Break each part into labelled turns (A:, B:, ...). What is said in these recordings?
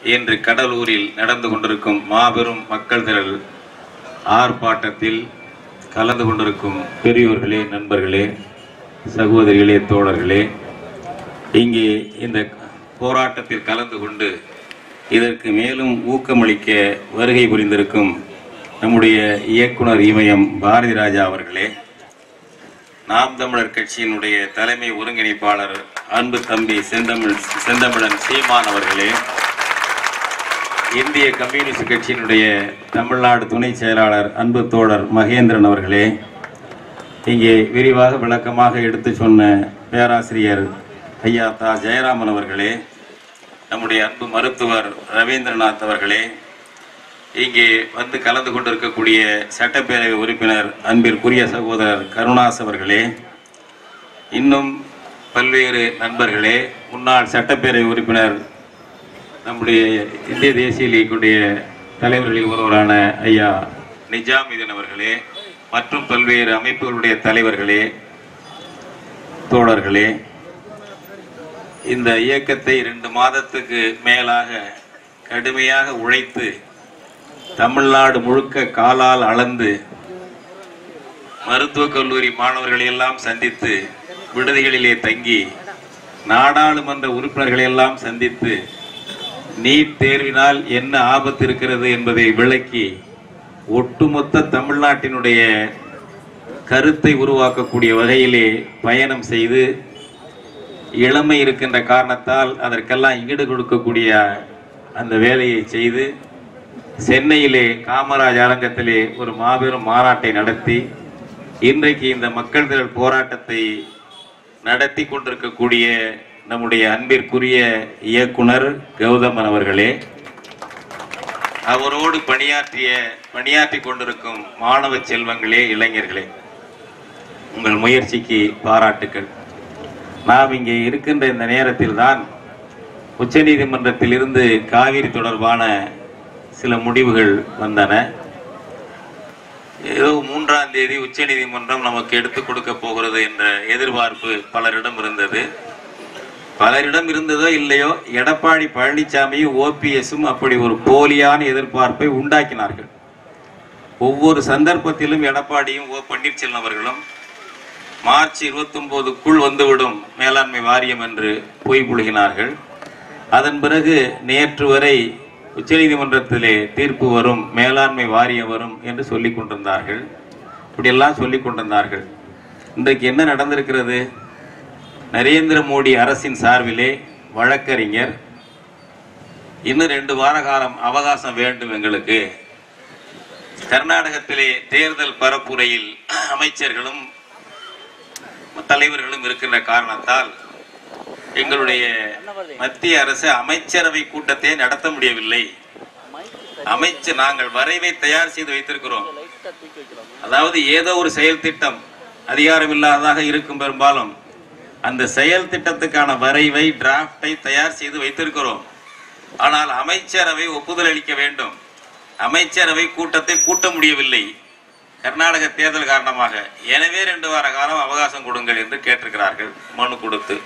A: இன்று கடலூரில் நடந்து கொண்டிருக்கும் மாபெரும் மக்கள் திரள் ஆர்ப்பாட்டத்தில் கலந்து கொண்டிருக்கும் பெரியோர்களே நண்பர்களே சகோதரிகளே தோழர்களே இங்கே இந்த போராட்டத்தில் கலந்து கொண்டு இதற்கு மேலும் ஊக்கமளிக்க வருகை புரிந்திருக்கும் நம்முடைய இயக்குனர் இமயம் பாரதி ராஜா அவர்களே நாம் தமிழர் கட்சியினுடைய தலைமை ஒருங்கிணைப்பாளர் அன்பு தம்பி செந்தமிழ் செந்தமிழன் சீமான் அவர்களே இந்திய கம்யூனிஸ்ட் கட்சியினுடைய தமிழ்நாடு துணை செயலாளர் அன்பு தோழர் மகேந்திரன் அவர்களே இங்கே விரிவாக விளக்கமாக எடுத்து சொன்ன பேராசிரியர் ஐயா தா ஜெயராமன் அவர்களே நம்முடைய அன்பு மருத்துவர் ரவீந்திரநாத் அவர்களே இங்கே வந்து கலந்து கொண்டிருக்கக்கூடிய சட்டப்பேரவை உறுப்பினர் அன்பிற்குரிய சகோதரர் கருணாஸ் அவர்களே இன்னும் பல்வேறு நண்பர்களே முன்னாள் சட்டப்பேரவை உறுப்பினர் நம்முடைய இந்திய தேசிய லீக்குடைய தலைவர்களில் ஒருவரான ஐயா நிஜாமுதீன் அவர்களே மற்றும் பல்வேறு அமைப்புகளுடைய தலைவர்களே தோழர்களே இந்த இயக்கத்தை ரெண்டு மாதத்துக்கு மேலாக கடுமையாக உழைத்து தமிழ்நாடு முழுக்க காலால் அளந்து மருத்துவக் கல்லூரி மாணவர்களை எல்லாம் சந்தித்து விடுதிகளிலே தங்கி நாடாளுமன்ற உறுப்பினர்களை எல்லாம் சந்தித்து நீட் தேர்வினால் என்ன ஆபத்து இருக்கிறது என்பதை விளக்கி ஒட்டுமொத்த தமிழ்நாட்டினுடைய கருத்தை உருவாக்கக்கூடிய வகையிலே பயணம் செய்து இளமை இருக்கின்ற காரணத்தால் அதற்கெல்லாம் ஈடு கொடுக்கக்கூடிய அந்த வேலையை செய்து சென்னையிலே காமராஜ் அரங்கத்திலே ஒரு மாபெரும் மாநாட்டை நடத்தி இன்றைக்கு இந்த மக்கள் திரள் போராட்டத்தை நடத்தி கொண்டிருக்கக்கூடிய நம்முடைய அன்பிற்குரிய இயக்குனர் கௌதமன் அவர்களே அவரோடு பணியாற்றிய பணியாற்றி கொண்டிருக்கும் மாணவ செல்வங்களே இளைஞர்களே உங்கள் முயற்சிக்கு பாராட்டுக்கள் நாம் இங்கே இருக்கின்ற இந்த நேரத்தில் தான் உச்சநீதிமன்றத்தில் இருந்து காவிரி தொடர்பான சில முடிவுகள் வந்தன ஏதோ மூன்றாம் தேதி உச்சநீதிமன்றம் நமக்கு எடுத்துக் கொடுக்க போகிறது என்ற எதிர்பார்ப்பு பலரிடம் இருந்தது பலரிடம் இருந்ததோ இல்லையோ எடப்பாடி பழனிசாமியும் ஓபிஎஸும் அப்படி ஒரு போலியான எதிர்பார்ப்பை உண்டாக்கினார்கள் ஒவ்வொரு சந்தர்ப்பத்திலும் எடப்பாடியும் ஓ பன்னீர்செல்வம் அவர்களும் மார்ச் இருபத்தொன்பதுக்குள் வந்துவிடும் மேலாண்மை வாரியம் என்று பொய் புழுகினார்கள் அதன் பிறகு நேற்று வரை உச்சநீதிமன்றத்திலே தீர்ப்பு வரும் மேலாண்மை வாரியம் வரும் என்று சொல்லிக் கொண்டிருந்தார்கள் இப்படியெல்லாம் சொல்லிக் கொண்டிருந்தார்கள் இன்றைக்கு என்ன நடந்திருக்கிறது நரேந்திர மோடி அரசின் சார்பிலே வழக்கறிஞர் இன்னும் ரெண்டு வார காலம் அவகாசம் வேண்டும் எங்களுக்கு கர்நாடகத்திலே தேர்தல் பரப்புரையில் அமைச்சர்களும் தலைவர்களும் இருக்கின்ற காரணத்தால் எங்களுடைய மத்திய அரசு அமைச்சரவை கூட்டத்தை நடத்த முடியவில்லை அமைச்சர் நாங்கள் வரைவை தயார் செய்து வைத்திருக்கிறோம் அதாவது ஏதோ ஒரு செயல் திட்டம் அதிகாரமில்லாததாக இருக்கும் பெரும்பாலும் அந்த செயல் திட்டத்துக்கான வரைவை டிராப்டை தயார் செய்து வைத்திருக்கிறோம் ஆனால் அமைச்சரவை ஒப்புதல் அளிக்க வேண்டும் அமைச்சரவை கூட்டத்தை கூட்ட முடியவில்லை கர்நாடக தேர்தல் காரணமாக எனவே ரெண்டு வார காலம் அவகாசம் கொடுங்கள் என்று கேட்டிருக்கிறார்கள் மனு கொடுத்து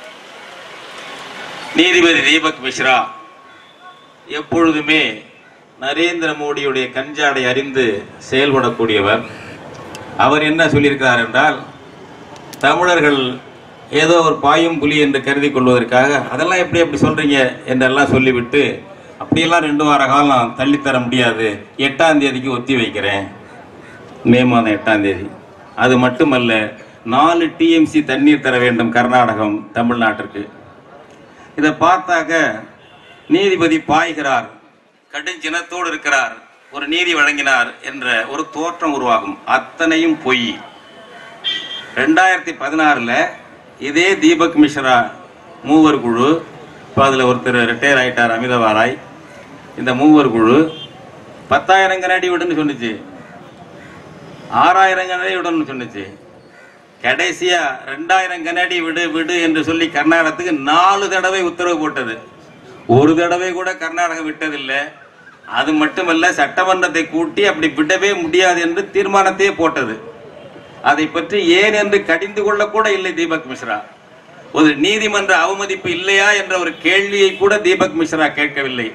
A: நீதிபதி தீபக் மிஸ்ரா எப்பொழுதுமே நரேந்திர மோடியுடைய கஞ்சாடை அறிந்து செயல்படக்கூடியவர் அவர் என்ன சொல்லியிருக்கிறார் என்றால் தமிழர்கள் ஏதோ ஒரு பாயும் புலி என்று கருதி கொள்வதற்காக அதெல்லாம் எப்படி அப்படி சொல்றீங்க என்றெல்லாம் சொல்லிவிட்டு அப்படியெல்லாம் ரெண்டு வார காலம் தள்ளித்தர முடியாது எட்டாம் தேதிக்கு ஒத்தி வைக்கிறேன் மே மாதம் எட்டாம் தேதி அது மட்டுமல்ல நாலு டிஎம்சி தண்ணீர் தர வேண்டும் கர்நாடகம் தமிழ்நாட்டிற்கு இதை பார்த்தாக்க நீதிபதி பாய்கிறார் கடுஞ்சினத்தோடு இருக்கிறார் ஒரு நீதி வழங்கினார் என்ற ஒரு தோற்றம் உருவாகும் அத்தனையும் பொய் ரெண்டாயிரத்தி பதினாறுல இதே தீபக் மிஸ்ரா மூவர் குழு இப்போ அதில் ஒருத்தர் ரிட்டையர் ஆயிட்டார் அமிதவாராய் இந்த மூவர் குழு பத்தாயிரம் கண்ணாடி விடுன்னு சொன்னுச்சு ஆறாயிரம் கண்ணாடி விடணும்னு சொன்னுச்சு கடைசியா ரெண்டாயிரம் கண்ணாடி விடு விடு என்று சொல்லி கர்நாடகத்துக்கு நாலு தடவை உத்தரவு போட்டது ஒரு தடவை கூட கர்நாடகம் விட்டதில்லை அது மட்டுமல்ல சட்டமன்றத்தை கூட்டி அப்படி விடவே முடியாது என்று தீர்மானத்தையே போட்டது அதை பற்றி ஏன் என்று கடிந்து கொள்ள கூட இல்லை தீபக் மிஸ்ரா ஒரு நீதிமன்ற அவமதிப்பு இல்லையா என்ற ஒரு கேள்வியை கூட தீபக் மிஸ்ரா கேட்கவில்லை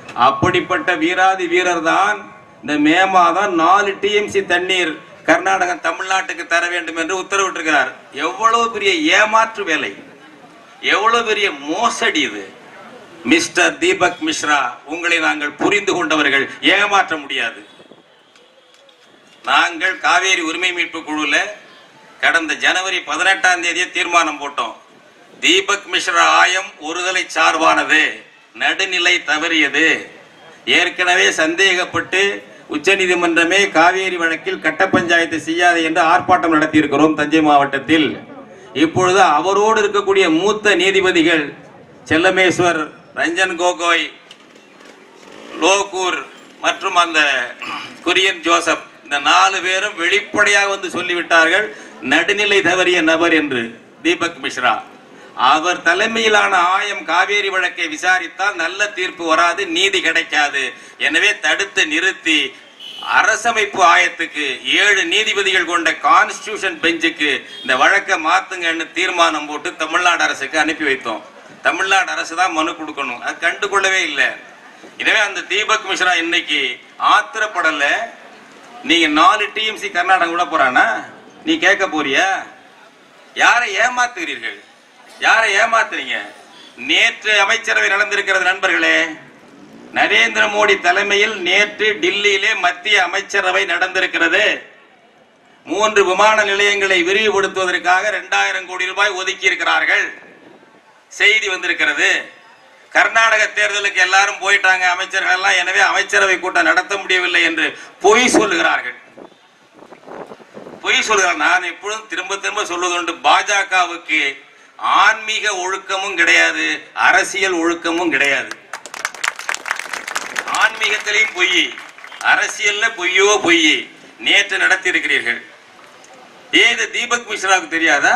A: அப்படிப்பட்ட வீராதி வீரர் தான் இந்த மே மாதம் நாலு டிஎம்சி தண்ணீர் கர்நாடகம் தமிழ்நாட்டுக்கு தர வேண்டும் என்று உத்தரவிட்டிருக்கிறார் எவ்வளவு பெரிய ஏமாற்று வேலை எவ்வளவு பெரிய மோசடி இது மிஸ்டர் தீபக் மிஸ்ரா உங்களை நாங்கள் புரிந்து கொண்டவர்கள் ஏமாற்ற முடியாது நாங்கள் காவேரி உரிமை மீட்பு குழுல கடந்த ஜனவரி பதினெட்டாம் தேதியே தீர்மானம் போட்டோம் தீபக் மிஸ்ரா ஆயம் ஒருதலை சார்பானது நடுநிலை தவறியது ஏற்கனவே சந்தேகப்பட்டு உச்சநீதிமன்றமே காவேரி வழக்கில் கட்ட பஞ்சாயத்து செய்யாது என்று ஆர்ப்பாட்டம் நடத்தியிருக்கிறோம் தஞ்சை மாவட்டத்தில் இப்பொழுது அவரோடு இருக்கக்கூடிய மூத்த நீதிபதிகள் செல்லமேஸ்வர் ரஞ்சன் கோகோய் லோகூர் மற்றும் அந்த குரியன் ஜோசப் இந்த நாலு பேரும் வெளிப்படையாக வந்து சொல்லிவிட்டார்கள் நடுநிலை தவறிய நபர் என்று தீபக் மிஸ்ரா அவர் தலைமையிலான ஆயம் காவேரி வழக்கை விசாரித்தால் நல்ல தீர்ப்பு வராது நீதி கிடைக்காது எனவே தடுத்து நிறுத்தி அரசமைப்பு ஆயத்துக்கு ஏழு நீதிபதிகள் கொண்ட கான்ஸ்டிடியூஷன் பெஞ்சுக்கு இந்த வழக்கை மாத்துங்கன்னு தீர்மானம் போட்டு தமிழ்நாடு அரசுக்கு அனுப்பி வைத்தோம் தமிழ்நாடு அரசு தான் மனு கொடுக்கணும் அது கண்டுகொள்ளவே இல்லை எனவே அந்த தீபக் மிஸ்ரா இன்னைக்கு ஆத்திரப்படல நீங்க நாலு டிஎம்சி கர்நாடகம் உள்ள போறானா நீ கேட்க போறியா யாரை ஏமாத்துகிறீர்கள் யாரை ஏமாத்துறீங்க நேற்று அமைச்சரவை நடந்திருக்கிறது நண்பர்களே நரேந்திர மோடி தலைமையில் நேற்று டில்லியிலே மத்திய அமைச்சரவை நடந்திருக்கிறது மூன்று விமான நிலையங்களை விரிவுபடுத்துவதற்காக இரண்டாயிரம் கோடி ரூபாய் ஒதுக்கி இருக்கிறார்கள் செய்தி வந்திருக்கிறது கர்நாடக தேர்தலுக்கு எல்லாரும் போயிட்டாங்க அமைச்சர்கள் எல்லாம் எனவே அமைச்சரவை கூட்டம் நடத்த முடியவில்லை என்று பொய் சொல்லுகிறார்கள் பொய் சொல்லுகிறார் நான் எப்பொழுதும் திரும்ப திரும்ப சொல்வதுண்டு பாஜகவுக்கு ஆன்மீக ஒழுக்கமும் கிடையாது அரசியல் ஒழுக்கமும் கிடையாது ஆன்மீகத்திலையும் பொய் அரசியல்ல பொய்யோ பொய் நேற்று நடத்தி இருக்கிறீர்கள் ஏது தீபக் மிஸ்ராவுக்கு தெரியாதா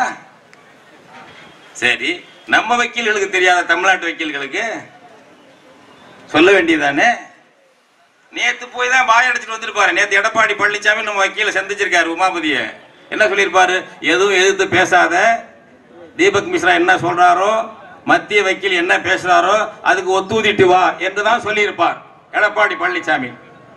A: சரி நம்ம வக்கீல்களுக்கு தெரியாத தமிழ்நாட்டு வக்கீல்களுக்கு சொல்ல வேண்டியதானே நேத்து போய் தான் வாய் அடிச்சுட்டு வந்திருப்பாரு நேத்து எடப்பாடி பழனிசாமி நம்ம வக்கீல சந்திச்சிருக்காரு உமாபதிய என்ன சொல்லியிருப்பாரு எதுவும் எதிர்த்து பேசாத தீபக் மிஸ்ரா என்ன சொல்றாரோ மத்திய வக்கீல் என்ன பேசுறாரோ அதுக்கு ஒத்துதிட்டு வா என்று தான் சொல்லியிருப்பார் எடப்பாடி பழனிசாமி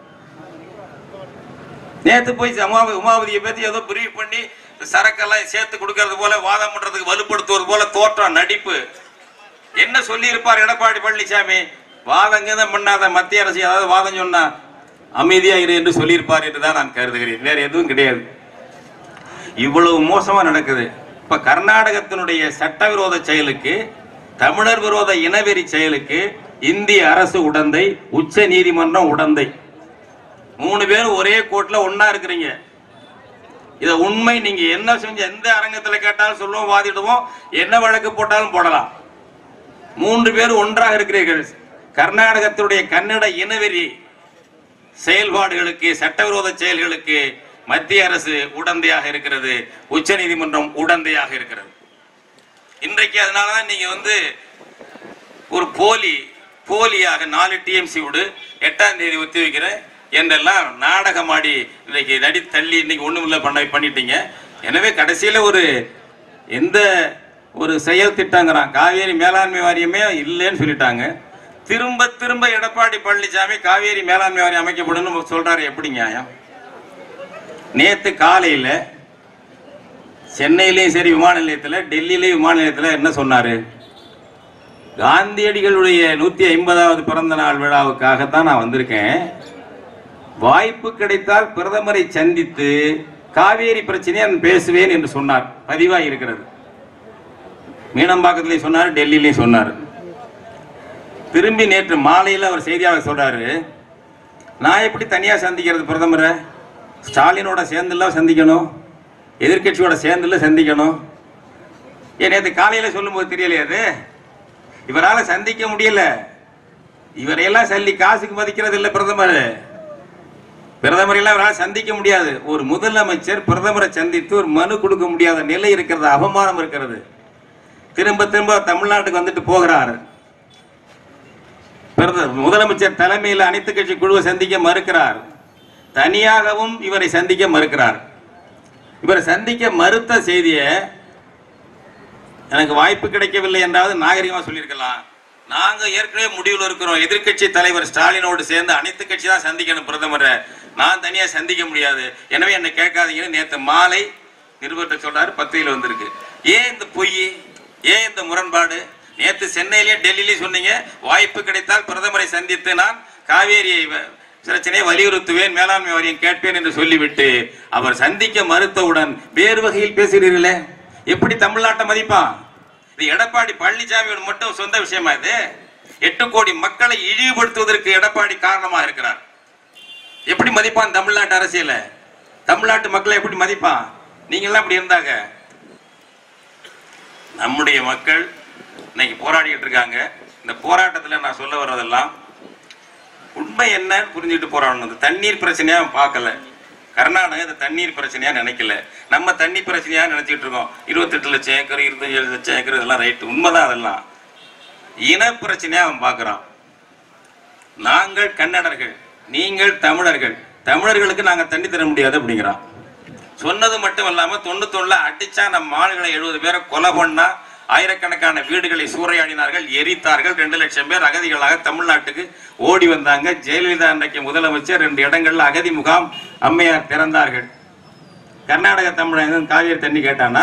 A: நேத்து போய் உமா உமாபதியை பத்தி ஏதோ பிரிவு பண்ணி சரக்கெல்லாம் சேர்த்து கொடுக்கறது போல வாதம் பண்றதுக்கு வலுப்படுத்துவது போல தோற்றம் நடிப்பு என்ன சொல்லி இருப்பார் எடப்பாடி பழனிசாமி வாதங்க தான் பண்ணாத மத்திய அரசு ஏதாவது வாதம் சொன்னா அமைதியா இரு என்று சொல்லியிருப்பார் என்று தான் நான் கருதுகிறேன் வேற எதுவும் கிடையாது இவ்வளவு மோசமா நடக்குது இப்ப கர்நாடகத்தினுடைய சட்டவிரோத செயலுக்கு தமிழர் விரோத இனவெறி செயலுக்கு இந்திய அரசு உடந்தை உச்ச நீதிமன்றம் உடந்தை மூணு பேரும் ஒரே கோர்ட்ல ஒண்ணா இருக்கிறீங்க இத உண்மை நீங்க என்ன செஞ்ச எந்த அரங்கத்துல கேட்டாலும் சொல்லுவோம் வாதிடுவோம் என்ன வழக்கு போட்டாலும் போடலாம் மூன்று பேர் ஒன்றாக இருக்கிறீர்கள் கர்நாடகத்தினுடைய கன்னட இனவெறி செயல்பாடுகளுக்கு சட்டவிரோத செயல்களுக்கு மத்திய அரசு உடந்தையாக இருக்கிறது உச்சநீதிமன்றம் உடந்தையாக இருக்கிறது இன்றைக்கு அதனாலதான் நீங்க வந்து ஒரு போலி போலியாக நாலு டிஎம்சி விடு எட்டாம் தேதி ஒத்தி வைக்கிறேன் என்றெல்லாம் நாடகமாடி இன்னைக்கு நடி தள்ளி இன்னைக்கு ஒண்ணுமில்ல பண்ண பண்ணிட்டீங்க எனவே கடைசியில ஒரு எந்த ஒரு செயல் திட்டங்கிறான் காவேரி மேலாண்மை வாரியமே இல்லைன்னு சொல்லிட்டாங்க திரும்ப திரும்ப எடப்பாடி பழனிசாமி காவேரி மேலாண்மை வாரியம் அமைக்கப்படும் சொல்றாரு எப்படி நியாயம் நேத்து காலையில சென்னையிலையும் சரி விமான நிலையத்தில் டெல்லியிலையும் விமான நிலையத்தில் என்ன சொன்னாரு காந்தியடிகளுடைய நூத்தி ஐம்பதாவது பிறந்த நாள் விழாவுக்காகத்தான் நான் வந்திருக்கேன் வாய்ப்பு கிடைத்தால் பிரதமரை சந்தித்து காவேரி பிரச்சனையை நான் பேசுவேன் என்று சொன்னார் பதிவா இருக்கிறது மீனம்பாக்கத்திலையும் சொன்னார் டெல்லியிலையும் சொன்னார் திரும்பி நேற்று மாலையில் அவர் செய்தியாளர் சொல்றாரு நான் எப்படி தனியா சந்திக்கிறது பிரதமரை ஸ்டாலினோட சேர்ந்துல சந்திக்கணும் எதிர்க்கட்சியோட சேர்ந்துல சந்திக்கணும் ஏன் நேற்று காலையில சொல்லும்போது தெரியலையே அது இவரால் சந்திக்க முடியல இவரையெல்லாம் சல்லி காசுக்கு மதிக்கிறது இல்லை பிரதமர் பிரதமர் எல்லாம் இவரால் சந்திக்க முடியாது ஒரு முதலமைச்சர் பிரதமரை சந்தித்து ஒரு மனு கொடுக்க முடியாத நிலை இருக்கிறது அவமானம் இருக்கிறது திரும்ப திரும்ப தமிழ்நாட்டுக்கு வந்துட்டு போகிறார் பிரதமர் முதலமைச்சர் தலைமையில் அனைத்து கட்சி குழுவை சந்திக்க மறுக்கிறார் தனியாகவும் இவரை சந்திக்க மறுக்கிறார் இவரை சந்திக்க மறுத்த செய்தியை எனக்கு வாய்ப்பு கிடைக்கவில்லை என்றாவது நாகரிகமா சொல்லியிருக்கலாம் நாங்க ஏற்கனவே முடிவில் இருக்கிறோம் எதிர்க்கட்சி தலைவர் ஸ்டாலினோடு சேர்ந்து அனைத்து கட்சி தான் சந்திக்கணும் பிரதமரை நான் தனியா சந்திக்க முடியாது எனவே என்னை கேட்காதீங்கன்னு நேத்து மாலை நிருபர்கிட்ட சொல்றாரு பத்திரிகையில் வந்திருக்கு ஏன் இந்த பொய் ஏன் இந்த முரண்பாடு நேத்து சென்னையிலேயே டெல்லியிலேயே சொன்னீங்க வாய்ப்பு கிடைத்தால் பிரதமரை சந்தித்து நான் காவேரியை வ- பிரச்சனையை வலியுறுத்துவேன் மேலாண்மை வாரியம் கேட்பேன் என்று சொல்லிவிட்டு அவர் சந்திக்க மறுத்தவுடன் வேறு வகையில் பேசுகிறீர்களே எப்படி தமிழ்நாட்டை மதிப்பான் இது எடப்பாடி பழனிசாமியோட மட்டும் சொந்த விஷயமா இது எட்டு கோடி மக்களை இழிவுபடுத்துவதற்கு எடப்பாடி காரணமா இருக்கிறார் எப்படி மதிப்பான் தமிழ்நாட்டு அரசியல தமிழ்நாட்டு மக்களை எப்படி மதிப்பான் நீங்க எல்லாம் இப்படி இருந்தாங்க நம்முடைய மக்கள் இன்னைக்கு போராடிட்டு இருக்காங்க இந்த போராட்டத்துல நான் சொல்ல வர்றதெல்லாம் உண்மை என்னன்னு புரிஞ்சுட்டு போறாங்க இந்த தண்ணீர் பிரச்சனையா அவன் பார்க்கல கர்நாடகா இந்த தண்ணீர் பிரச்சனையா நினைக்கல நம்ம தண்ணி பிரச்சனையா நினைச்சிட்டு இருக்கோம் இருபத்தெட்டு லட்சம் ஏக்கர் இருபத்தஞ்சு லட்சம் ஏக்கர் இதெல்லாம் ரைட் உண்மைதான் அதெல்லாம் இன பிரச்சனையா அவன் பார்க்கறான் நாங்கள் கன்னடர்கள் நீங்கள் தமிழர்கள் தமிழர்களுக்கு நாங்க தண்ணி தர முடியாது அப்படிங்கிறான் சொன்னது மட்டும் இல்லாம தொண்ணூத்தொன்னுல அடிச்சா நம்ம ஆளுகளை எழுபது பேரை கொலை பண்ணா ஆயிரக்கணக்கான வீடுகளை சூறையாடினார்கள் எரித்தார்கள் ரெண்டு லட்சம் பேர் அகதிகளாக தமிழ்நாட்டுக்கு ஓடி வந்தாங்க ஜெயலலிதா அன்றைக்கு முதலமைச்சர் ரெண்டு இடங்கள்ல அகதி முகாம் அம்மையார் திறந்தார்கள் கர்நாடக தமிழன் காவிரி தண்ணி கேட்டானா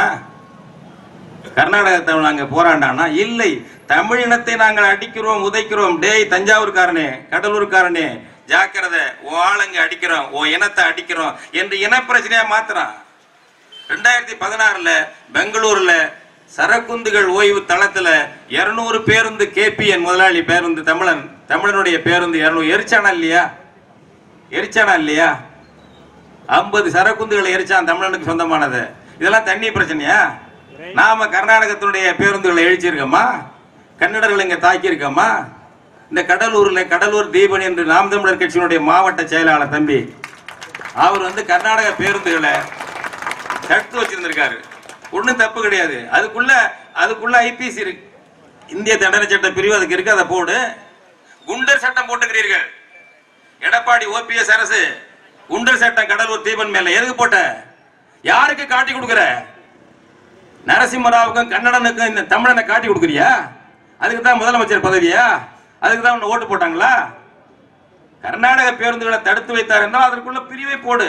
A: கர்நாடக தமிழ் அங்க போராண்டானா இல்லை தமிழினத்தை நாங்கள் அடிக்கிறோம் உதைக்கிறோம் டேய் தஞ்சாவூர்காரனே கடலூர்காரனே ஜாக்கிரதை உன் ஆளுங்க அடிக்கிறோம் உன் இனத்தை அடிக்கிறோம் என்று இன பிரச்சனையா மாத்துறான் ரெண்டாயிரத்தி பதினாறுல பெங்களூர்ல சரக்குந்துகள் ஓய்வு தளத்துல இருநூறு பேருந்து கேபிஎன் முதலாளி பேருந்து தமிழன் தமிழனுடைய பேருந்து இருநூறு எரிச்சானா இல்லையா எரிச்சானா இல்லையா ஐம்பது சரக்குந்துகளை எரிச்சான் தமிழனுக்கு சொந்தமானது இதெல்லாம் தண்ணி பிரச்சனையா நாம கர்நாடகத்தினுடைய பேருந்துகளை எழிச்சிருக்கோமா கன்னடர்கள் இங்க தாக்கி இருக்கோமா இந்த கடலூர்ல கடலூர் தீபன் என்று நாம் தமிழர் கட்சியினுடைய மாவட்ட செயலாளர் தம்பி அவர் வந்து கர்நாடக பேருந்துகளை தடுத்து வச்சிருந்திருக்காரு ஒண்ணும் தப்பு கிடையாது அதுக்குள்ள அதுக்குள்ள ஐபிசி இருக்கு இந்திய தண்டனை சட்ட பிரிவு அதுக்கு இருக்கு அதை போடு குண்டர் சட்டம் போட்டுக்கிறீர்கள் எடப்பாடி ஓபிஎஸ் அரசு குண்டர் சட்டம் கடலூர் தீபன் மேல எதுக்கு போட்ட யாருக்கு காட்டி கொடுக்குற நரசிம்மராவுக்கும் கன்னடனுக்கும் இந்த தமிழனை காட்டி கொடுக்குறியா அதுக்கு தான் முதலமைச்சர் பதவியா அதுக்கு தான் உன்னை ஓட்டு போட்டாங்களா கர்நாடக பேருந்துகளை தடுத்து வைத்தார் என்றால் அதற்குள்ள பிரிவை போடு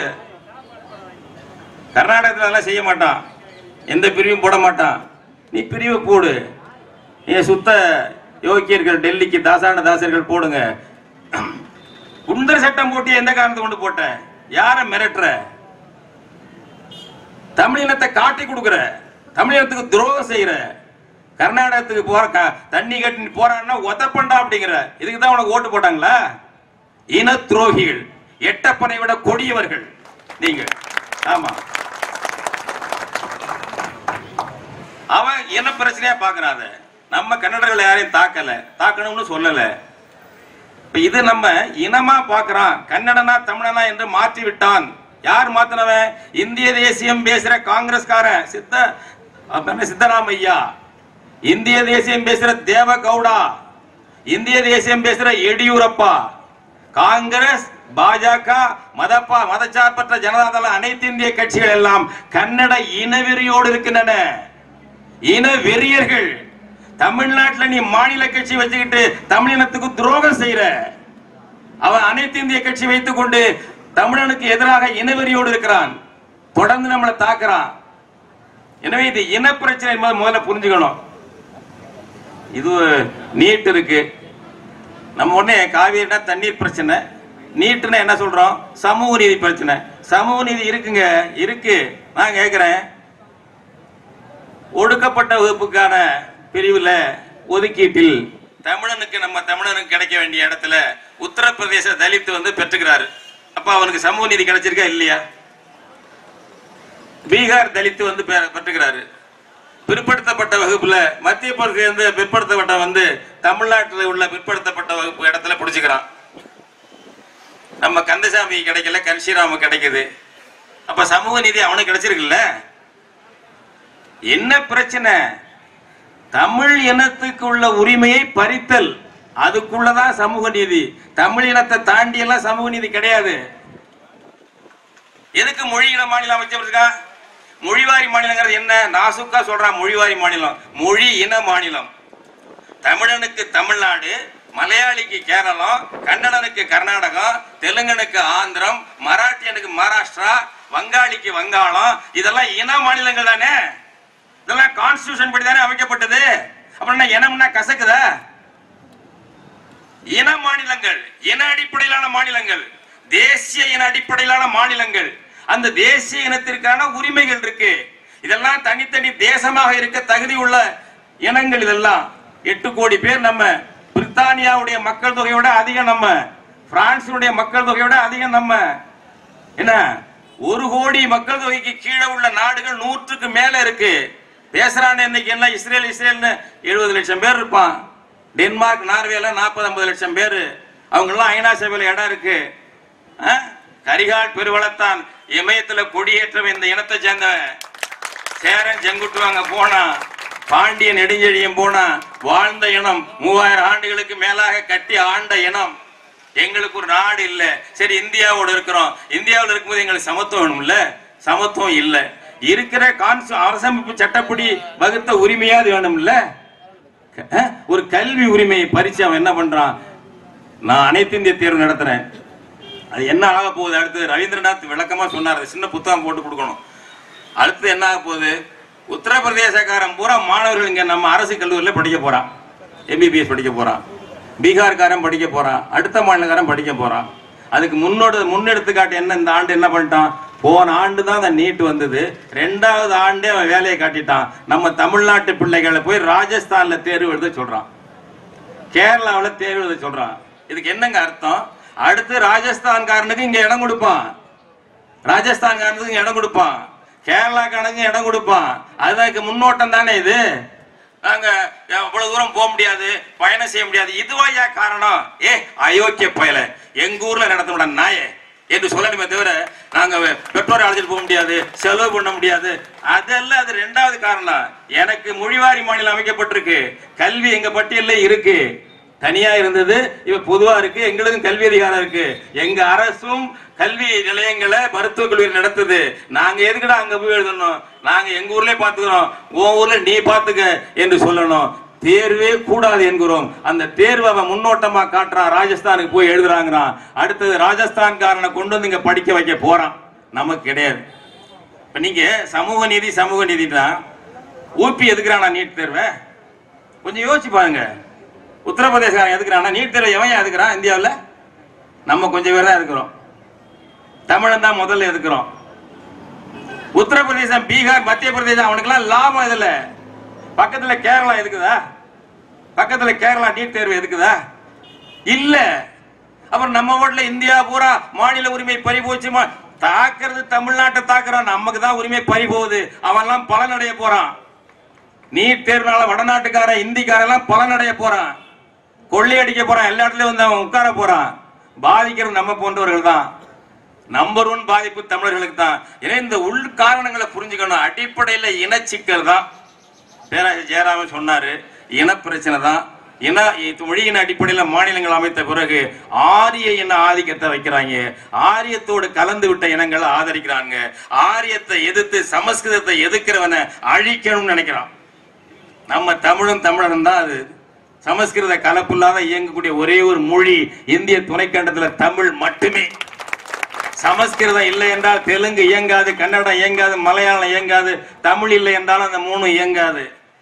A: கர்நாடகத்தில் அதெல்லாம் செய்ய மாட்டான் எந்த பிரிவும் போட மாட்டான் நீ பிரிவை போடு ஏன் சுத்த யோக்கியர்கள் டெல்லிக்கு தாசான தாசர்கள் போடுங்க குண்டர் சட்டம் போட்டு எந்த காரணத்தை கொண்டு போட்ட யார மிரட்டுற தமிழினத்தை காட்டி கொடுக்குற தமிழினத்துக்கு துரோகம் செய்யற கர்நாடகத்துக்கு போற க- தண்ணி கட்டி போறான்னா உதப்பண்டா அப்படிங்கிற இதுக்கு தான் உனக்கு ஓட்டு போட்டாங்களா இன துரோகிகள் எட்டப்பனை விட கொடியவர்கள் நீங்க ஆமா அவன் என்ன பிரச்சனையா பாக்குறாத நம்ம கன்னடர்கள் யாரையும் தாக்கல தாக்கணும்னு சொல்லல இப்ப இது நம்ம இனமா பாக்குறான் கன்னடனா தமிழனா என்று மாற்றி விட்டான் யார் மாத்தினவன் இந்திய தேசியம் பேசுற காங்கிரஸ்காரன் சித்த அப்ப என்ன சித்தராமையா இந்திய தேசியம் பேசுற தேவ கவுடா இந்திய தேசியம் பேசுற எடியூரப்பா காங்கிரஸ் பாஜக மதப்பா மதச்சார்பற்ற ஜனதாதள அனைத்து இந்திய கட்சிகள் எல்லாம் கன்னட இனவெறியோடு இருக்கின்றன இன வெறியர்கள் தமிழ்நாட்டுல நீ மாநில கட்சி வச்சுக்கிட்டு தமிழினத்துக்கு துரோகம் செய்யற அவன் அனைத்து இந்திய கட்சி வைத்துக் கொண்டு தமிழனுக்கு எதிராக இனவெறியோடு இருக்கிறான் தொடர்ந்து நம்மளை தாக்குறான் எனவே இது இன பிரச்சனை என்பதை முதல்ல புரிஞ்சுக்கணும் இது நீட் இருக்கு நம்ம உடனே காவிரினா தண்ணீர் பிரச்சனை நீட்டுன்னா என்ன சொல்றோம் சமூக நீதி பிரச்சனை சமூக நீதி இருக்குங்க இருக்கு நான் கேட்கிறேன் ஒடுக்கப்பட்ட வகுப்புக்கான பிரிவுல ஒதுக்கீட்டில் தமிழனுக்கு நம்ம தமிழனுக்கு கிடைக்க வேண்டிய இடத்துல உத்தரப்பிரதேச தலித் வந்து பெற்றுக்கிறாரு அப்ப அவனுக்கு சமூக நீதி கிடைச்சிருக்கா இல்லையா பீகார் தலித் வந்து பெ- பெற்றுக்கிறாரு பிற்படுத்தப்பட்ட வகுப்புல மத்திய பிரதேச பிற்படுத்தப்பட்ட வந்து தமிழ்நாட்டில் உள்ள பிற்படுத்தப்பட்ட வகுப்பு இடத்துல பிடிச்சுக்கிறான் நம்ம கந்தசாமி கிடைக்கல கன்ஷிராம கிடைக்குது அப்ப சமூக நீதி அவனுக்கு கிடைச்சிருக்குல்ல என்ன பிரச்சனை தமிழ் இனத்துக்கு உள்ள உரிமையை பறித்தல் அதுக்குள்ளதான் சமூக நீதி தமிழ் இனத்தை தாண்டி எல்லாம் சமூக நீதி கிடையாது எதுக்கு மொழி இன மாநிலம் அமைச்சிருக்கா மொழிவாரி மாநிலங்கிறது என்ன நாசுக்கா சொல்றான் மொழிவாரி மாநிலம் மொழி இன மாநிலம் தமிழனுக்கு தமிழ்நாடு மலையாளிக்கு கேரளம் கன்னடனுக்கு கர்நாடகம் தெலுங்கனுக்கு ஆந்திரம் மராட்டியனுக்கு மகாராஷ்டிரா வங்காளிக்கு வங்காளம் இதெல்லாம் இன மாநிலங்கள் தானே இதெல்லாம் கான்ஸ்டியூஷன் படி தானே அமைக்கப்பட்டது அப்புறம் என்ன இனம்னா கசக்குதா இன மாநிலங்கள் இன அடிப்படையிலான மாநிலங்கள் தேசிய இன அடிப்படையிலான மாநிலங்கள் அந்த தேசிய இனத்திற்கான உரிமைகள் இருக்கு இதெல்லாம் தனித்தனி தேசமாக இருக்க தகுதி உள்ள இனங்கள் இதெல்லாம் எட்டு கோடி பேர் நம்ம பிரித்தானியாவுடைய மக்கள் தொகையோட அதிகம் நம்ம பிரான்சினுடைய மக்கள் தொகையோட அதிகம் நம்ம என்ன ஒரு கோடி மக்கள் தொகைக்கு கீழே உள்ள நாடுகள் நூற்றுக்கு மேல இருக்கு பேசுறான் இன்னைக்கு என்ன இஸ்ரேல் இஸ்ரேல்னு எழுபது லட்சம் பேர் இருப்பான் டென்மார்க் நார்வேல நாற்பது ஐம்பது லட்சம் பேர் அவங்க எல்லாம் ஐநா சபையில இடம் இருக்கு ஆ? கரிகால் பெருவளத்தான் இமயத்துல கொடியேற்றம் இந்த இனத்தை சேர்ந்தவன் சேரன் செங்குட்டுவாங்க போனா பாண்டிய நெடுஞ்செழியம் போனா வாழ்ந்த இனம் மூவாயிரம் ஆண்டுகளுக்கு மேலாக கட்டி ஆண்ட இனம் எங்களுக்கு ஒரு நாடு இல்ல சரி இந்தியாவோட இருக்கிறோம் இந்தியாவில் இருக்கும்போது எங்களுக்கு சமத்துவம் வேணும்ல சமத்துவம் இல்ல இருக்கிற கான்ஸ் அரசமைப்பு சட்டப்படி வகுத்த உரிமையாவது வேணும்ல அஹ், ஒரு கல்வி உரிமையை பறிச்சு அவன் என்ன பண்றான் நான் அனைத்து இந்திய தேர்வு நடத்துறேன் அது என்ன ஆக போகுது அடுத்து ரவீந்திரநாத் விளக்கமா சொன்னார் அது சின்ன புத்தகம் போட்டு கொடுக்கணும் அடுத்து என்ன ஆக போகுது உத்தரப்பிரதேசக்காரன் பூரா மாணவர்கள் இங்க நம்ம அரசு கல்லூரியில படிக்க போறான் எம்பிபிஎஸ் படிக்க போறான் பீகார்காரன் படிக்க போறான் அடுத்த மாநிலக்காரன் படிக்க போறான் அதுக்கு முன்னோட முன்னெடுத்துக்காட்டு என்ன இந்த ஆண்டு என்ன பண்ணிட்டான் போன ஆண்டு தான் அந்த நீட் வந்தது ரெண்டாவது ஆண்டே அவன் வேலையை காட்டிட்டான் நம்ம தமிழ்நாட்டு பிள்ளைகளை போய் ராஜஸ்தான்ல தேர்வு எழுத சொல்றான் கேரளாவுல தேர்வு எழுத சொல்றான் இதுக்கு என்னங்க அர்த்தம் அடுத்து ராஜஸ்தான்காரனுக்கு இங்க இடம் கொடுப்பான் ராஜஸ்தான்காரனுக்கு இங்க இடம் கொடுப்பான் கேரளாக்காரனுக்கு இடம் கொடுப்பான் அதுக்கு முன்னோட்டம் தானே இது நாங்க அவ்வளவு தூரம் போக முடியாது பயணம் செய்ய முடியாது இதுவாயா காரணம் ஏ அயோக்கிய பயல எங்க ஊர்ல நடத்த முடியாது நாயே என்று சொல்லணுமே தவிர நாங்க பெற்றோரை அழைச்சிட்டு போக முடியாது செலவு பண்ண முடியாது அதெல்லாம் அது ரெண்டாவது காரணம் எனக்கு மொழிவாரி மாநிலம் அமைக்கப்பட்டிருக்கு கல்வி எங்க பட்டியல்ல இருக்கு தனியா இருந்தது இப்ப பொதுவா இருக்கு எங்களுக்கும் கல்வி அதிகாரம் இருக்கு எங்க அரசும் கல்வி நிலையங்களை மருத்துவக் கல்லூரி நடத்துது நாங்க எதுக்குடா அங்க போய் எழுதணும் நாங்க எங்க ஊர்லயே பாத்துக்கிறோம் உன் ஊர்ல நீ பாத்துக்க என்று சொல்லணும் தேர்வே கூடாது என்கிறோம் அந்த தேர்வை அவன் முன்னோட்டமா காட்டுறான் ராஜஸ்தானுக்கு போய் எழுதுறாங்கிறான் அடுத்தது ராஜஸ்தான்காரனை கொண்டு வந்து இங்க படிக்க வைக்க போறான் நமக்கு கிடையாது இப்ப நீங்க சமூக நீதி சமூக நீதினா ஊபி எதுக்குறானா நீட் தேர்வை கொஞ்சம் யோசிச்சு பாருங்க உத்தரப்பிரதேசக்காரன் எதுக்குறானா நீட் தேர்வை எவன் எதுக்குறான் இந்தியாவில் நம்ம கொஞ்சம் பேர் தான் இருக்கிறோம் தமிழன் தான் முதல்ல எதுக்குறோம் உத்தரப்பிரதேசம் பீகார் மத்திய பிரதேசம் அவனுக்கெல்லாம் லாபம் இதுல பக்கத்துல கேரளா எதுக்குதா பக்கத்துல கேரளா நீட் தேர்வு எதுக்குதா இல்ல அப்புறம் நம்ம வீட்டுல இந்தியா பூரா மாநில உரிமை பறி போச்சு மா- தாக்குறது தமிழ்நாட்டை தாக்குறான் நமக்கு தான் உரிமை பறி போகுது அவன்லாம் பலனடைய போறான் நீட் தேர்வுனால வடநாட்டுக்காரன் இந்திக்காரன் எல்லாம் பலனடைய போறான் கொள்ளையடிக்க போறான் எல்லா இடத்துலயும் வந்து அவன் உட்கார போறான் பாதிக்கிறது நம்ம போன்றவர்கள் தான் நம்பர் ஒன் பாதிப்பு தமிழர்களுக்கு தான் ஏன்னா இந்த உள் காரணங்களை புரிஞ்சுக்கணும் அடிப்படையில இனச்சிக்கல் தான் பேராசிரியர் ஜெயராமன் சொன்னாரு இன பிரச்சனை தான் இன மொழியின் அடிப்படையில் மாநிலங்கள் அமைத்த பிறகு ஆரிய இன ஆதிக்கத்தை வைக்கிறாங்க ஆரியத்தோடு கலந்து விட்ட இனங்களை ஆதரிக்கிறாங்க ஆரியத்தை எதிர்த்து சமஸ்கிருதத்தை எதிர்க்கிறவனை அழிக்கணும்னு நினைக்கிறான் நம்ம தமிழும் தமிழரும் தான் அது சமஸ்கிருத கலப்பில்லாத இயங்கக்கூடிய ஒரே ஒரு மொழி இந்திய துணைக்கண்டத்துல தமிழ் மட்டுமே சமஸ்கிருதம் இல்லை என்றால் தெலுங்கு இயங்காது கன்னடம் இயங்காது மலையாளம் இயங்காது தமிழ் இல்லை என்றால் அந்த மூணு இயங்காது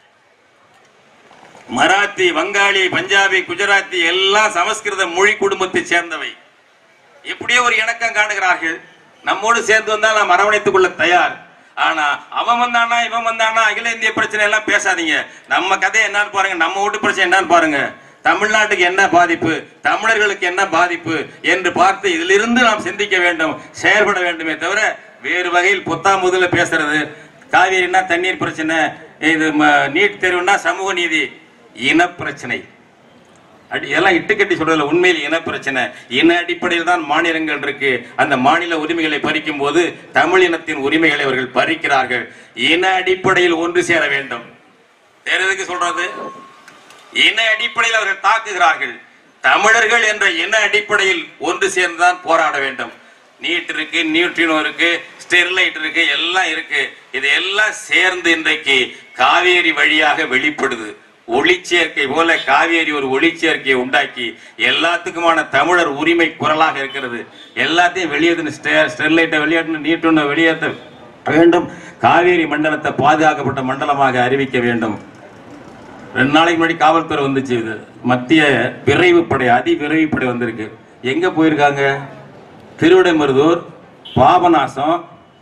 A: மராத்தி வங்காளி பஞ்சாபி குஜராத்தி எல்லாம் சமஸ்கிருத மொழி குடும்பத்தை சேர்ந்தவை எப்படியோ ஒரு இணக்கம் காணுகிறார்கள் நம்மோடு சேர்ந்து வந்தால் நாம் அரவணைத்துக் கொள்ள தயார் ஆனா அவன் வந்தானா இவன் வந்தானா அகில இந்திய பிரச்சனை எல்லாம் பேசாதீங்க நம்ம கதை என்னன்னு பாருங்க நம்ம வீட்டு பிரச்சனை என்னன்னு பாருங்க தமிழ்நாட்டுக்கு என்ன பாதிப்பு தமிழர்களுக்கு என்ன பாதிப்பு என்று பார்த்து இதிலிருந்து நாம் சிந்திக்க வேண்டும் செயல்பட வேண்டுமே தவிர வேறு வகையில் பொத்தாம் முதல்ல பேசுறது காவேரினா தண்ணீர் பிரச்சனை இது ம- நீட் தேர்வுனா சமூக நீதி இன பிரச்சனை அடி இதெல்லாம் இட்டுக்கட்டி சொல்றதுல உண்மையில் இன பிரச்சனை இன அடிப்படையில் தான் மாநிலங்கள் இருக்கு அந்த மாநில உரிமைகளை பறிக்கும் போது தமிழ் இனத்தின் உரிமைகளை அவர்கள் பறிக்கிறார்கள் இன அடிப்படையில் ஒன்று சேர வேண்டும் வேற எதுக்கு சொல்றது இன அடிப்படையில் அவர்கள் தாக்குகிறார்கள் தமிழர்கள் என்ற இன அடிப்படையில் ஒன்று சேர்ந்துதான் போராட வேண்டும் நீட் இருக்கு நியூட்ரினோ இருக்கு ஸ்டெர்லைட் இருக்கு எல்லாம் இருக்கு இது எல்லாம் சேர்ந்து இன்றைக்கு காவேரி வழியாக வெளிப்படுது ஒளிச்சேர்க்கை போல காவேரி ஒரு ஒளிச்சேர்க்கையை உண்டாக்கி எல்லாத்துக்குமான தமிழர் உரிமை குரலாக இருக்கிறது எல்லாத்தையும் வெளியேற்று ஸ்டெர்லைட்டை வெளியேற்ற நீட்டுன்னு வெளியேற்ற வேண்டும் காவேரி மண்டலத்தை பாதுகாக்கப்பட்ட மண்டலமாக அறிவிக்க வேண்டும் ரெண்டு நாளைக்கு முன்னாடி காவல்துறை வந்துச்சு இது மத்திய விரைவு படை அதி விரைவு படை வந்திருக்கு எங்க போயிருக்காங்க திருவிடைமருதூர் பாபநாசம்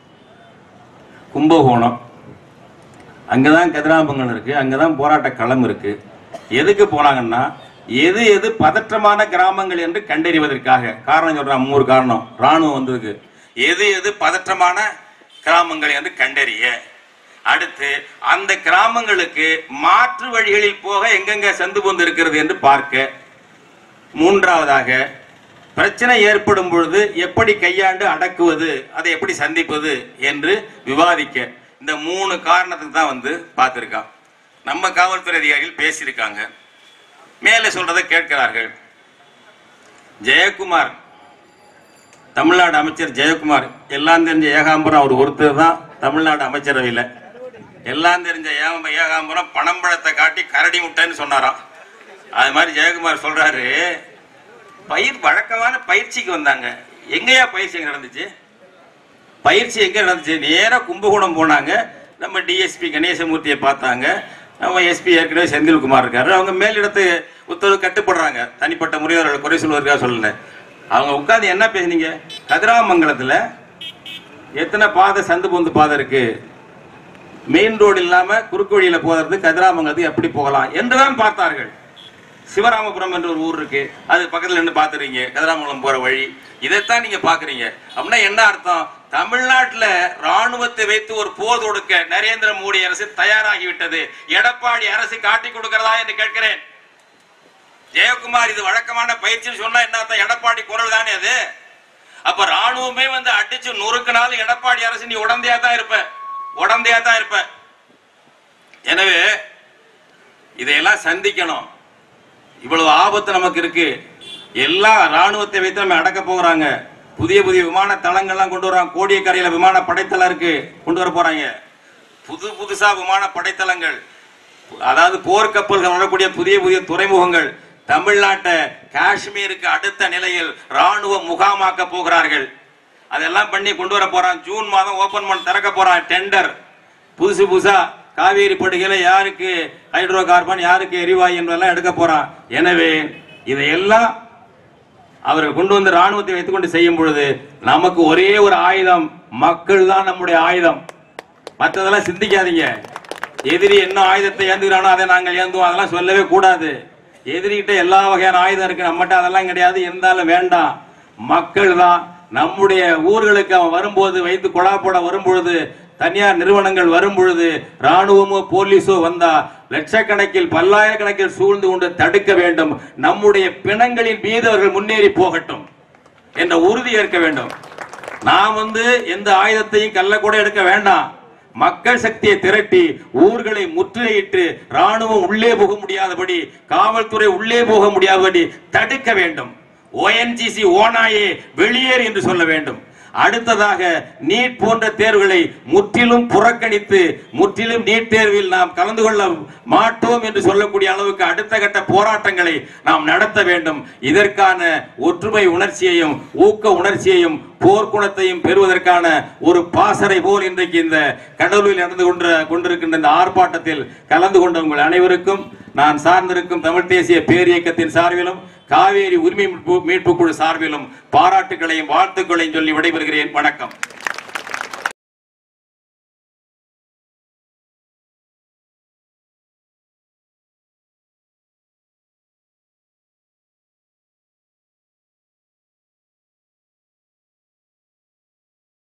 A: கும்பகோணம் அங்கதான் கதிராம்பங்கல் இருக்கு அங்கதான் போராட்ட களம் இருக்கு எதுக்கு போனாங்கன்னா எது எது பதற்றமான கிராமங்கள் என்று கண்டறிவதற்காக காரணம் சொல்றான் மூணு காரணம் ராணுவம் வந்ததுக்கு எது எது பதற்றமான கிராமங்கள் என்று கண்டறிய அடுத்து அந்த கிராமங்களுக்கு மாற்று வழிகளில் போக எங்கெங்க சந்து பொந்து இருக்கிறது என்று பார்க்க மூன்றாவதாக பிரச்சனை ஏற்படும் பொழுது எப்படி கையாண்டு அடக்குவது அதை எப்படி சந்திப்பது என்று விவாதிக்க இந்த மூணு காரணத்துக்கு தான் வந்து பார்த்திருக்கான் நம்ம காவல்துறை அதிகாரிகள் பேசியிருக்காங்க மேலே சொல்றதை கேட்கிறார்கள் ஜெயக்குமார் தமிழ்நாடு அமைச்சர் ஜெயக்குமார் எல்லாம் தெரிஞ்ச ஏகாம்பரம் அவர் ஒருத்தர் தான் தமிழ்நாடு அமைச்சரவையில் எல்லாம் தெரிஞ்ச ஏக- ஏகாம்பரம் பணம்பழத்தை காட்டி கரடி முட்டைன்னு சொன்னாராம் அது மாதிரி ஜெயக்குமார் சொல்றாரு பயிர் வழக்கமான பயிற்சிக்கு வந்தாங்க எங்கேயா பயிற்சி எங்க நடந்துச்சு பயிற்சி எங்க நடந்துச்சு நேரா கும்பகோணம் போனாங்க நம்ம டிஎஸ்பி கணேசமூர்த்தியை பார்த்தாங்க நம்ம எஸ்பி ஏற்கனவே செந்தில்குமார் இருக்காரு அவங்க மேலிடத்து உத்தரவு கட்டுப்படுறாங்க தனிப்பட்ட முறையில் அவர்கள் குறை சொல்வதற்காக சொல்லல அவங்க உட்கார்ந்து என்ன பேசுனீங்க கதிராமங்கலத்துல எத்தனை பாதை சந்து பொந்து பாதை இருக்கு மெயின் ரோடு இல்லாம குறுக்கு வழியில போறது கதிராமங்கலத்துக்கு எப்படி போகலாம் என்றுதான் பார்த்தார்கள் சிவராமபுரம் என்ற ஒரு ஊர் இருக்கு அது பக்கத்துல நின்று பாத்துறீங்க கதிராமங்கலம் போற வழி இதைத்தான் நீங்க பாக்குறீங்க அப்படின்னா என்ன அர்த்தம் தமிழ்நாட்டுல ராணுவத்தை வைத்து ஒரு போர் தொடுக்க நரேந்திர மோடி அரசு தயாராகி விட்டது எடப்பாடி அரசு காட்டி கொடுக்கிறதா என்று கேட்கிறேன் ஜெயக்குமார் இது வழக்கமான பயிற்சின்னு சொன்னா என்ன அர்த்தம் எடப்பாடி குரல் தானே அது அப்ப ராணுவமே வந்து அடிச்சு நொறுக்கினாலும் எடப்பாடி அரசு நீ உடந்தையா தான் இருப்ப உடந்தையா தான் இருப்ப எனவே இதையெல்லாம் சந்திக்கணும் இவ்வளவு ஆபத்து நமக்கு இருக்கு எல்லா ராணுவத்தை வைத்து நம்ம அடக்க போகிறாங்க புதிய புதிய விமான தளங்கள்லாம் கொண்டு வராங்க கோடியக்கரையில விமான படைத்தளம் இருக்கு கொண்டு வர போறாங்க புது புதுசா விமான படைத்தளங்கள் அதாவது போர்க்கப்பல்கள் வரக்கூடிய புதிய புதிய துறைமுகங்கள் தமிழ்நாட்டை காஷ்மீருக்கு அடுத்த நிலையில் ராணுவ முகாமாக்க போகிறார்கள் அதெல்லாம் பண்ணி கொண்டு வர போறான் ஜூன் மாதம் ஓபன் பண்ண திறக்க போறான் டெண்டர் புதுசு புதுசா காவேரி படுகையில யாருக்கு ஹைட்ரோ கார்பன் யாருக்கு எரிவாயு என்பதெல்லாம் எடுக்க போறான் எனவே இதையெல்லாம் அவர்கள் கொண்டு வந்து ராணுவத்தை வைத்துக் கொண்டு செய்யும் பொழுது நமக்கு ஒரே ஒரு ஆயுதம் மக்கள் தான் நம்முடைய ஆயுதம் மற்றதெல்லாம் சிந்திக்காதீங்க எதிரி என்ன ஆயுதத்தை ஏந்துகிறானோ அதை நாங்கள் ஏந்துவோம் அதெல்லாம் சொல்லவே கூடாது எதிரிகிட்ட எல்லா வகையான ஆயுதம் இருக்கு நம்மகிட்ட அதெல்லாம் கிடையாது இருந்தாலும் வேண்டாம் மக்கள் தான் நம்முடைய ஊர்களுக்கு அவன் வரும்போது வைத்து கொலா போட வரும்பொழுது தனியார் நிறுவனங்கள் வரும் பொழுது ராணுவமோ போலீஸோ வந்தா லட்சக்கணக்கில் பல்லாயிரக்கணக்கில் சூழ்ந்து கொண்டு தடுக்க வேண்டும் நம்முடைய பிணங்களின் மீது அவர்கள் முன்னேறி போகட்டும் என்ற உறுதி ஏற்க வேண்டும் நாம் வந்து எந்த ஆயுதத்தையும் கல்ல கூட எடுக்க வேண்டாம் மக்கள் சக்தியை திரட்டி ஊர்களை முற்றுகையிட்டு ராணுவம் உள்ளே போக முடியாதபடி காவல்துறை உள்ளே போக முடியாதபடி தடுக்க வேண்டும் ஓஎன்ஜிசி ஓனாயே வெளியேறு என்று சொல்ல வேண்டும் அடுத்ததாக நீட் போன்ற தேர்வுகளை முற்றிலும் புறக்கணித்து முற்றிலும் நீட் தேர்வில் நாம் கலந்து கொள்ள மாட்டோம் என்று சொல்லக்கூடிய அளவுக்கு அடுத்த கட்ட போராட்டங்களை நாம் நடத்த வேண்டும் இதற்கான ஒற்றுமை உணர்ச்சியையும் ஊக்க உணர்ச்சியையும் போர்க்குணத்தையும் பெறுவதற்கான ஒரு பாசறை போல் இன்றைக்கு இந்த கடலூரில் நடந்து கொண்ட கொண்டிருக்கின்ற இந்த ஆர்ப்பாட்டத்தில் கலந்து கொண்ட உங்கள் அனைவருக்கும் நான் சார்ந்திருக்கும் தமிழ் தேசிய பேரியக்கத்தின் சார்பிலும் காவேரி உரிமை மீட்பு மீட்புக் குழு சார்பிலும் பாராட்டுகளையும் வாழ்த்துக்களையும் சொல்லி விடைபெறுகிறேன் வணக்கம்